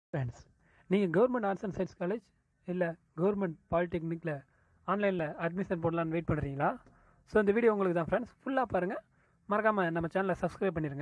friends நீங்கள் government arts and science college இல்லை government பாலிடெக்னிக்கில் ஆன்லைனில் அட்மிஷன் போடலான்னு வெயிட் பண்ணுறீங்களா ஸோ இந்த வீடியோ உங்களுக்கு தான் ஃப்ரெண்ட்ஸ் ஃபுல்லாக பாருங்கள் மறக்காமல் நம்ம சேனலை சப்ஸ்கிரைப் பண்ணிடுங்க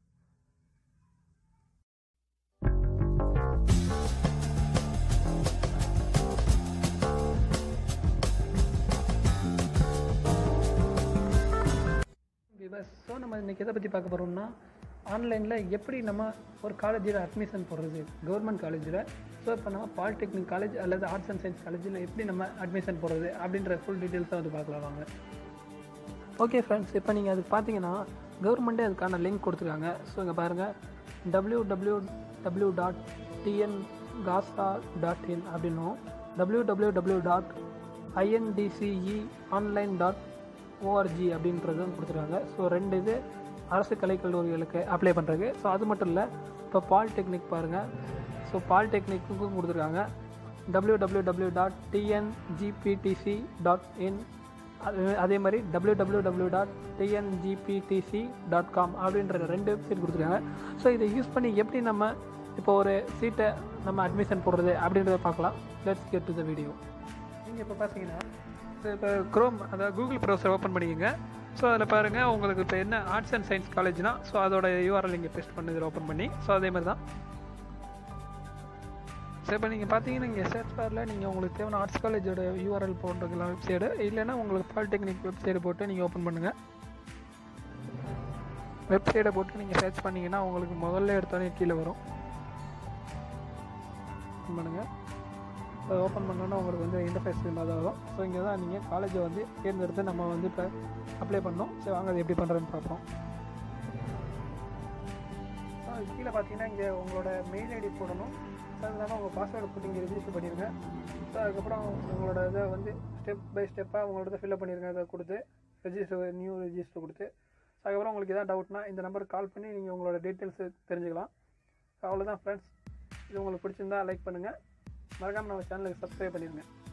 விவஸ் ஸோ நம்ம இன்றைக்கி எதை பற்றி பார்க்க போகிறோம்னா ஆன்லைனில் எப்படி நம்ம ஒரு காலேஜில் அட்மிஷன் போடுறது கவர்மெண்ட் காலேஜில் ஸோ இப்போ நம்ம பாலிடெக்னிக் காலேஜ் அல்லது ஆர்ட்ஸ் அண்ட் சயின்ஸ் காலேஜில் எப்படி நம்ம அட்மிஷன் போடுறது அப்படின்ற ஃபுல் டீட்டெயில்ஸ் தான் வந்து பார்க்கலாம் வாங்க ஓகே ஃப்ரெண்ட்ஸ் இப்போ நீங்கள் அது பார்த்தீங்கன்னா கவர்மெண்ட்டே அதுக்கான லிங்க் கொடுத்துருக்காங்க ஸோ இங்கே பாருங்கள் W W W dot TN GASA dot in அப்படின்னும் W W W dot INTCE online dot ORG அப்படின்றதும் கொடுத்துருக்காங்க ஸோ ரெண்டு இது அரசு கலைக்கல்லூரிகளுக்கு அப்ளை பண்ணுறதுக்கு ஸோ அது மட்டும் இல்லை இப்போ பாலிடெக்னிக் பாருங்கள் ஸோ பாலிடெக்னிக்கும் கொடுத்துருக்காங்க W W W dot TNGPTC dot in அது அதே மாதிரி W W W dot TNGPTC dot com அப்படின்ற ரெண்டு வெப்சைட் கொடுத்துருக்காங்க ஸோ இதை யூஸ் பண்ணி எப்படி நம்ம இப்போ ஒரு சீட்டை நம்ம அட்மிஷன் போடுறது அப்படின்றத பார்க்கலாம் let's get to the video நீங்கள் இப்போ பார்த்தீங்கன்னா ஸோ இப்போ க்ரோம் அதாவது கூகுள் ப்ரௌசர் ஓப்பன் பண்ணிக்கோங்க ஸோ அதில் பாருங்கள் உங்களுக்கு இப்போ என்ன ஆர்ட்ஸ் அண்ட் சயின்ஸ் காலேஜ்னா ஸோ அதோட யூஆர்எல் இங்கே பெஸ்ட் பண்ணி இதில் ஓப்பன் பண்ணி ஸோ அதே மாதிரி தான் ஸோ இப்போ நீங்கள் பார்த்தீங்கன்னா இங்கே சர்ச் பாரில் நீங்கள் உங்களுக்கு தேவையான ஆர்ட்ஸ் காலேஜோட யூஆர்எல் போட்டுருக்கலாம் வெப்சைடு இல்லைன்னா உங்களுக்கு பாலிடெக்னிக் வெப்சைடு போட்டு நீங்கள் ஓப்பன் பண்ணுங்கள் வெப்சைட்டை போட்டு நீங்கள் சர்ச் பண்ணிங்கன்னா உங்களுக்கு முதல்ல எடுத்தோடனே கீழே வரும் ஓப்பன் பண்ணுங்கள் ஸோ ஓப்பன் பண்ணோன்னா உங்களுக்கு வந்து இன்டர்ஃபேஸ் மாதிரி வரும் ஸோ இங்கே தான் நீங்கள் காலேஜை வந்து தேர்ந்தெடுத்து நம்ம வந்து இப்போ அப்ளை பண்ணோம் ஸோ வாங்க அது எப்படி பண்ணுறதுன்னு பார்ப்போம் ஸோ அது கீழே பார்த்தீங்கன்னா இங்கே உங்களோட மெயில் ஐடி போடணும் ஸோ அது இல்லாமல் உங்கள் பாஸ்வேர்டு போட்டு இங்கே ரெஜிஸ்டர் பண்ணிடுங்க ஸோ அதுக்கப்புறம் உங்களோட இதை வந்து ஸ்டெப் பை ஸ்டெப்பாக உங்களோட ஃபில்அப் பண்ணிடுங்க அதை கொடுத்து ரெஜிஸ்டர் நியூ ரெஜிஸ்டர் கொடுத்து ஸோ அதுக்கப்புறம் உங்களுக்கு எதாவது டவுட்னா இந்த நம்பருக்கு கால் பண்ணி நீங்கள் உங்களோட டீட்டெயில்ஸ் தெரிஞ்சுக்கலாம் ஸோ அவ்வளோதான் ஃப்ரெண்ட்ஸ் இது உங்களுக்கு பிடிச்சிருந்தா லைக் பண்ணுங்கள் மறக்காமல் நம்ம சேனலுக்கு சப்ஸ்கிரைப் பண்ணிடுங்க